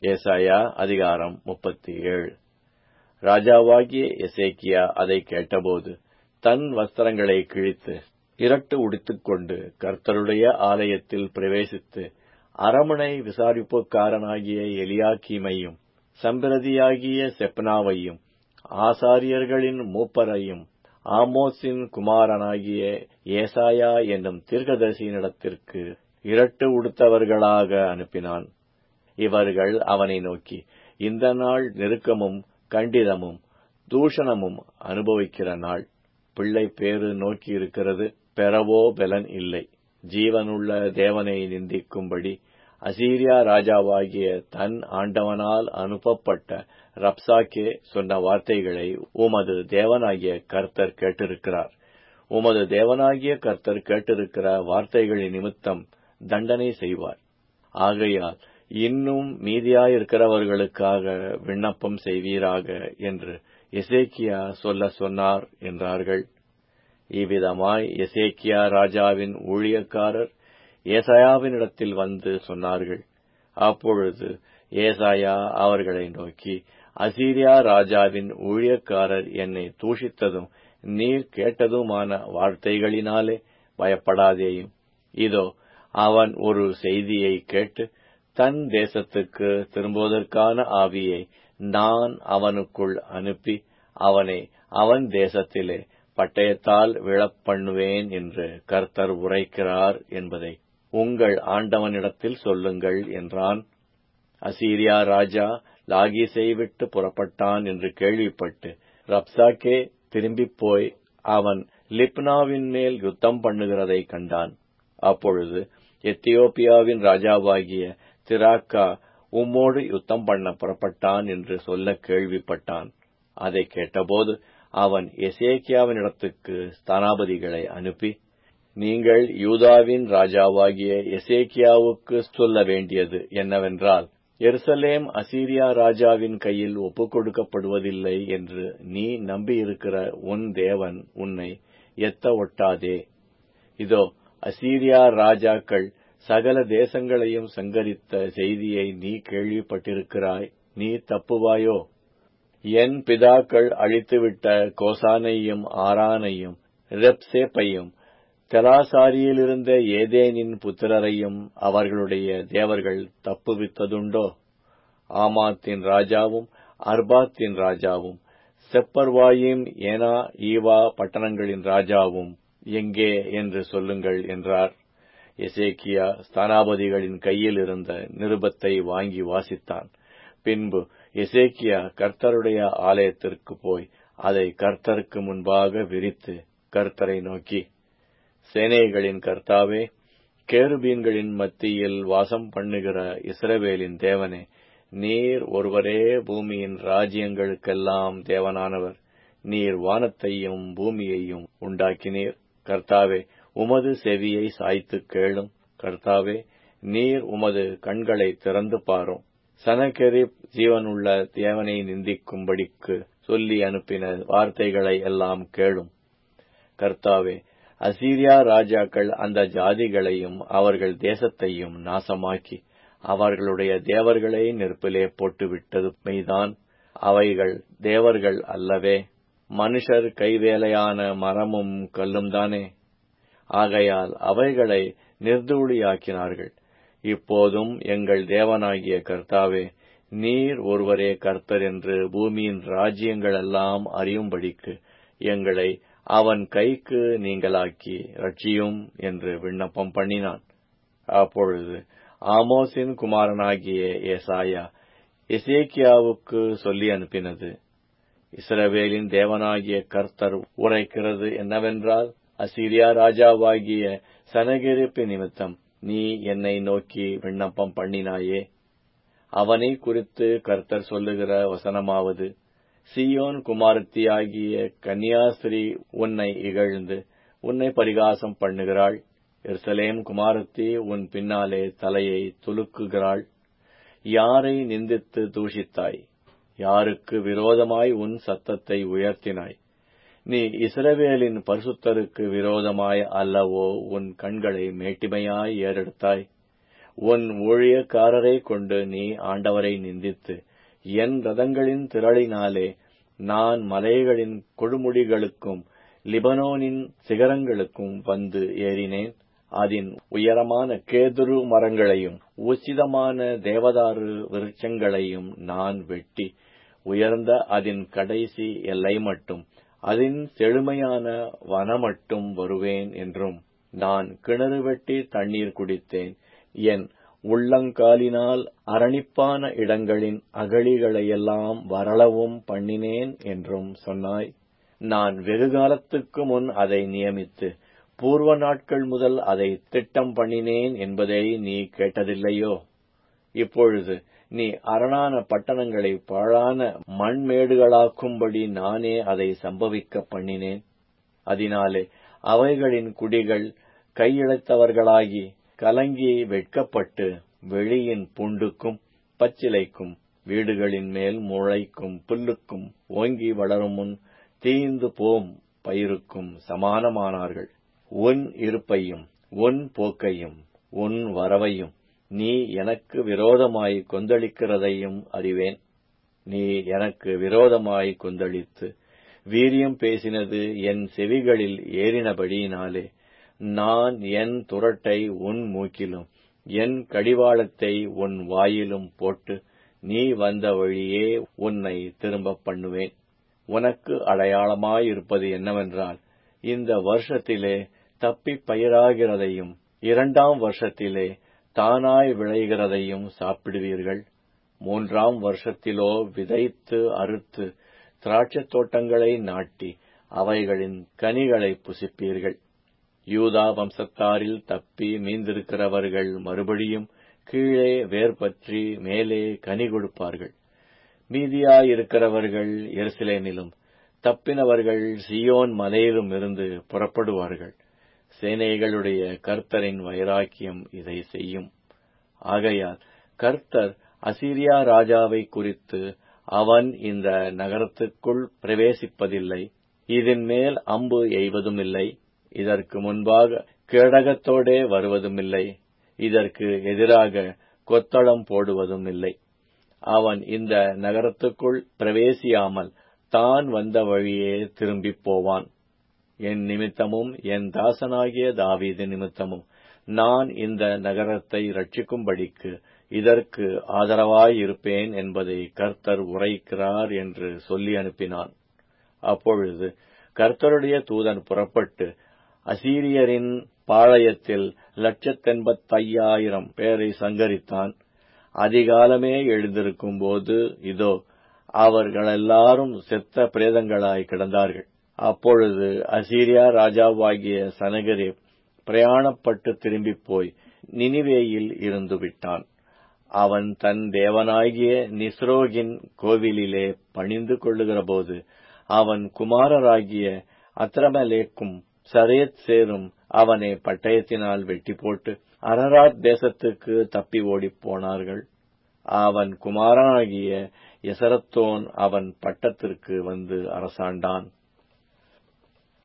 ஏசாயா அதிகாரம் முப்பத்தி ஏழு ராஜாவாகிய எசேக்கியா அதை கேட்டபோது தன் வஸ்திரங்களை கிழித்து இரட்டு உடுத்துக்கொண்டு கர்த்தருடைய ஆலயத்தில் பிரவேசித்து அரமனை விசாரிப்புக்காரனாகிய எலியாக்கீமையும் சம்பிரதியாகிய செப்னாவையும் ஆசாரியர்களின் மூப்பரையும் ஆமோஸின் குமாரனாகிய ஏசாயா என்னும் தீர்க்கதரிசியினிடத்திற்கு இரட்டு உடுத்தவர்களாக அனுப்பினான் இவர்கள் அவனை நோக்கி இந்த நாள் நெருக்கமும் கண்டிதமும் தூஷணமும் அனுபவிக்கிற நாள் பிள்ளை பேறு நோக்கி இருக்கிறது பெறவோ பலன் இல்லை ஜீவனுள்ள தேவனை நிந்திக்கும்படி அசீரியா ராஜாவாகிய தன் ஆண்டவனால் அனுப்பப்பட்ட ரப்சாக்கே சொன்ன வார்த்தைகளை உமது தேவனாகிய கர்த்தர் கேட்டிருக்கிறார் உமது தேவனாகிய கர்த்தர் கேட்டிருக்கிற வார்த்தைகளின் நிமித்தம் தண்டனை செய்வார் ஆகையால் இன்னும் மீதியாயிருக்கிறவர்களுக்காக விண்ணப்பம் செய்வீராக என்று எசேக்கியா சொல்ல சொன்னார் என்றார்கள் இவ்விதமாய் எசேக்கியா ராஜாவின் ஊழியக்காரர் ஏசாயாவினிடத்தில் வந்து சொன்னார்கள் அப்பொழுது ஏசாயா அவர்களை நோக்கி அசீரியா ராஜாவின் ஊழியக்காரர் என்னை தூஷித்ததும் நீர் கேட்டதுமான வார்த்தைகளினாலே பயப்படாதேயும் இதோ அவன் ஒரு செய்தியை கேட்டு தன் தேசத்துக்கு திரும்புவதற்கான ஆவியை நான் அவனுக்குள் அனுப்பி அவனை அவன் தேசத்திலே பட்டயத்தால் விழப்பண்ணுவேன் என்று கர்த்தர் உரைக்கிறார் என்பதை உங்கள் ஆண்டவனிடத்தில் சொல்லுங்கள் என்றான் அசீரியா ராஜா லாகீஸை விட்டு புறப்பட்டான் என்று கேள்விப்பட்டு ரப்சாக்கே திரும்பிப் போய் அவன் லிப்னாவின் மேல் யுத்தம் பண்ணுகிறதை கண்டான் அப்பொழுது எத்தியோப்பியாவின் ராஜாவாகிய திராக்கா உம்மோடு யுத்தம் பண்ண புறப்பட்டான் என்று சொல்ல கேள்விப்பட்டான் அதை கேட்டபோது அவன் எசேக்கியாவினிடத்துக்கு ஸ்தானாபதிகளை அனுப்பி நீங்கள் யூதாவின் ராஜாவாகிய எசேக்கியாவுக்கு சொல்ல வேண்டியது என்னவென்றால் எருசலேம் அசீரியா ராஜாவின் கையில் ஒப்புக் கொடுக்கப்படுவதில்லை என்று நீ நம்பியிருக்கிற உன் தேவன் உன்னை எத்த ஒட்டாதே இதோ அசீரியா ராஜாக்கள் சகல தேசங்களையும் சங்கரித்த செய்தியை நீ கேள்விப்பட்டிருக்கிறாய் நீ தப்புவாயோ என் பிதாக்கள் அழித்துவிட்ட கோசானையும் ஆரானையும் ரெப்சேப்பையும் தெலாசாரியிலிருந்த ஏதேனின் புத்திரரையும் அவர்களுடைய தேவர்கள் தப்புவித்ததுண்டோ ஆமாத்தின் ராஜாவும் அர்பாத்தின் ராஜாவும் செப்பர்வாயும் ஏனா ஈவா பட்டணங்களின் ராஜாவும் எங்கே என்று சொல்லுங்கள் என்றார் எசேக்கியா ஸ்தானாபதிகளின் கையில் இருந்த நிருபத்தை வாங்கி வாசித்தான் பின்பு எசேக்கியா கர்த்தருடைய ஆலயத்திற்கு போய் அதை கர்த்தருக்கு முன்பாக விரித்து கர்த்தரை நோக்கி சேனைகளின் கர்த்தாவே கேருபீன்களின் மத்தியில் வாசம் பண்ணுகிற இஸ்ரவேலின் தேவனே நீர் ஒருவரே பூமியின் ராஜ்யங்களுக்கெல்லாம் தேவனானவர் நீர் வானத்தையும் பூமியையும் உண்டாக்கினீர் கர்த்தாவே உமது செவியை சாய்த்து கேளும் கர்த்தாவே நீர் உமது கண்களை திறந்து பாரும் சனகெரிப் ஜீவனுள்ள தேவனை நிந்திக்கும்படிக்கு சொல்லி அனுப்பின வார்த்தைகளை எல்லாம் கேளும் கர்த்தாவே அசீரியா ராஜாக்கள் அந்த ஜாதிகளையும் அவர்கள் தேசத்தையும் நாசமாக்கி அவர்களுடைய தேவர்களை நெருப்பிலே போட்டுவிட்டது மெய்தான் அவைகள் தேவர்கள் அல்லவே மனுஷர் கைவேலையான மரமும் கல்லும் தானே ஆகையால் அவைகளை நிர்தூளியாக்கினார்கள் இப்போதும் எங்கள் தேவனாகிய கர்த்தாவே நீர் ஒருவரே கர்த்தர் என்று பூமியின் ராஜ்யங்களெல்லாம் அறியும்படிக்கு எங்களை அவன் கைக்கு நீங்களாக்கி ரட்சியும் என்று விண்ணப்பம் பண்ணினான் அப்பொழுது ஆமோஸின் குமாரனாகிய ஏசாயா எசேக்கியாவுக்கு சொல்லி அனுப்பினது இஸ்ரவேலின் தேவனாகிய கர்த்தர் உரைக்கிறது என்னவென்றால் அசிரியா ராஜாவாகிய சனகிரிப்பு நிமித்தம் நீ என்னை நோக்கி விண்ணப்பம் பண்ணினாயே அவனை குறித்து கர்த்தர் சொல்லுகிற வசனமாவது சியோன் குமாரத்தியாகிய கன்னியாஸ்திரி உன்னை இகழ்ந்து உன்னை பரிகாசம் பண்ணுகிறாள் எருசலேம் குமாரத்தி உன் பின்னாலே தலையை துலுக்குகிறாள் யாரை நிந்தித்து தூஷித்தாய் யாருக்கு விரோதமாய் உன் சத்தத்தை உயர்த்தினாய் நீ இஸ்ரவேலின் பரிசுத்தருக்கு விரோதமாய் அல்லவோ உன் கண்களை மேட்டிமையாய் ஏறெடுத்தாய் உன் ஊழியக்காரரை கொண்டு நீ ஆண்டவரை நிந்தித்து என் ரதங்களின் திரளினாலே நான் மலைகளின் கொடுமுடிகளுக்கும் லிபனோனின் சிகரங்களுக்கும் வந்து ஏறினேன் அதன் உயரமான கேதுரு மரங்களையும் உசிதமான தேவதாரு விருட்சங்களையும் நான் வெட்டி உயர்ந்த அதன் கடைசி எல்லை மட்டும் அதன் செழுமையான வனமட்டும் வருவேன் என்றும் நான் கிணறு வெட்டி தண்ணீர் குடித்தேன் என் உள்ளங்காலினால் அரணிப்பான இடங்களின் அகழிகளையெல்லாம் வரளவும் பண்ணினேன் என்றும் சொன்னாய் நான் வெகுகாலத்துக்கு முன் அதை நியமித்து பூர்வ நாட்கள் முதல் அதை திட்டம் பண்ணினேன் என்பதை நீ கேட்டதில்லையோ இப்பொழுது நீ அரணான பட்டணங்களை பாழான மண்மேடுகளாக்கும்படி நானே அதை சம்பவிக்க பண்ணினேன் அதனாலே அவைகளின் குடிகள் கையிழைத்தவர்களாகி கலங்கி வெட்கப்பட்டு வெளியின் புண்டுக்கும் பச்சிலைக்கும் வீடுகளின் மேல் முளைக்கும் புல்லுக்கும் ஓங்கி வளரும் முன் தீந்து போம் பயிருக்கும் சமானமானார்கள் உன் இருப்பையும் உன் போக்கையும் உன் வரவையும் நீ எனக்கு விரோதமாய் கொந்தளிக்கிறதையும் அறிவேன் நீ எனக்கு விரோதமாய் கொந்தளித்து வீரியம் பேசினது என் செவிகளில் ஏறினபடியினாலே நான் என் துரட்டை உன் மூக்கிலும் என் கடிவாளத்தை உன் வாயிலும் போட்டு நீ வந்த வழியே உன்னை திரும்ப பண்ணுவேன் உனக்கு அடையாளமாயிருப்பது என்னவென்றால் இந்த வருஷத்திலே தப்பி பயிராகிறதையும் இரண்டாம் வருஷத்திலே தானாய் விளைகிறதையும் சாப்பிடுவீர்கள் மூன்றாம் வருஷத்திலோ விதைத்து அறுத்து திராட்சத் தோட்டங்களை நாட்டி அவைகளின் கனிகளை புசிப்பீர்கள் யூதா வம்சத்தாரில் தப்பி மீந்திருக்கிறவர்கள் மறுபடியும் கீழே வேர் பற்றி மேலே கனி கொடுப்பார்கள் மீதியாயிருக்கிறவர்கள் எருசலேமிலும் தப்பினவர்கள் சியோன் மலையிலும் இருந்து புறப்படுவார்கள் சேனைகளுடைய கர்த்தரின் வைராக்கியம் இதை செய்யும் ஆகையால் கர்த்தர் அசிரியா ராஜாவை குறித்து அவன் இந்த நகரத்துக்குள் பிரவேசிப்பதில்லை இதன் மேல் அம்பு எய்வதும் இல்லை இதற்கு முன்பாக கேடகத்தோடே வருவதுமில்லை இதற்கு எதிராக கொத்தளம் போடுவதும் இல்லை அவன் இந்த நகரத்துக்குள் பிரவேசியாமல் தான் வந்த வழியே திரும்பிப் போவான் என் நிமித்தமும் என் தாசனாகிய தாவீது நிமித்தமும் நான் இந்த நகரத்தை ரட்சிக்கும்படிக்கு இதற்கு ஆதரவாயிருப்பேன் என்பதை கர்த்தர் உரைக்கிறார் என்று சொல்லி அனுப்பினான் அப்பொழுது கர்த்தருடைய தூதன் புறப்பட்டு அசீரியரின் பாளையத்தில் லட்சத்தெண்பத்தையாயிரம் பேரை சங்கரித்தான் அதிகாலமே எழுந்திருக்கும் போது இதோ அவர்களெல்லாரும் செத்த பிரேதங்களாய் கிடந்தார்கள் அப்பொழுது அசீரியா ராஜாவாகிய சனகரே பிரயாணப்பட்டு திரும்பிப் போய் நினிவேயில் இருந்து விட்டான் அவன் தன் தேவனாகிய நிஸ்ரோகின் கோவிலிலே பணிந்து கொள்ளுகிறபோது அவன் குமாரராகிய அத்ரமலேக்கும் சரேத் சேரும் அவனை பட்டயத்தினால் வெட்டி போட்டு அரராத் தேசத்துக்கு தப்பி ஓடிப் போனார்கள் அவன் குமாரனாகிய எசரத்தோன் அவன் பட்டத்திற்கு வந்து அரசாண்டான்